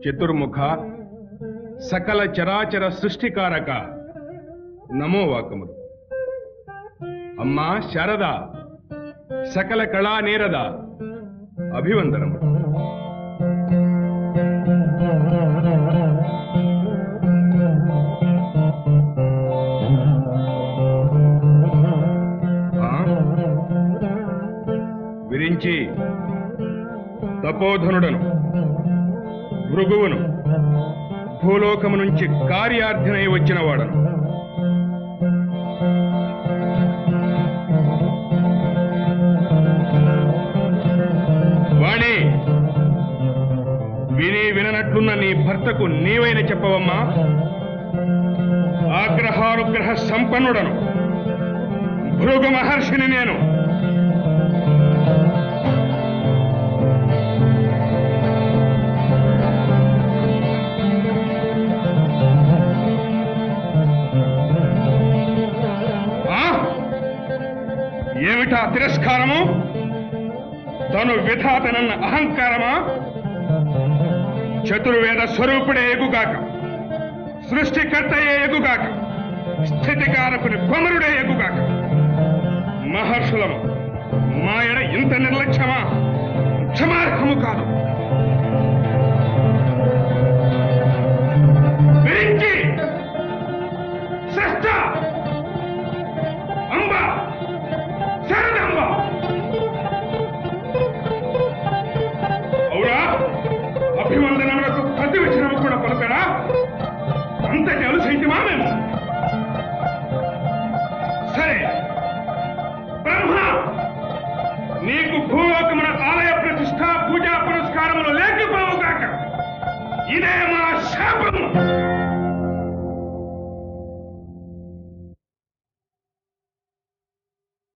చతుర్ముఖ సకల చరాచర సృష్టికారక నమో వాకములు అమ్మా శారద సకల కళా నేరద అభివందనములు ఆ? విరించి తపోధనుడను భృగువును భూలోకము నుంచి కార్యార్థినై వచ్చిన వాడను వాణి విని విననట్లున్న నీ భర్తకు నీవైన చెప్పవమ్మా ఆగ్రహానుగ్రహ సంపన్నుడను భృగు మహర్షిని నేను ఆ? ఏమిటా తిరస్కారము తను విధాతనన్న అహంకారమా చతుర్వేద స్వరూపుడే ఎగుగాక సృష్టికర్తయే ఎగుగాక స్థితికారకుని కొమరుడే ఎగుగాక మహర్షులము మాయడ ఇంత నిర్లక్ష్యమా క్షమార్హము కాదు విరించి శ్రేష్ఠ అంబ శరదంబ అవురా అభివందనములకు ప్రతి వచనము కూడా పలకరా అంతటి అలుసైతమా మేము సరే బ్రహ్మ నీకు భూలోకమున ఆలయ ప్రతిష్ట పూజా పురస్కారములు లేకపోవుగాక ఇదే మా శాపము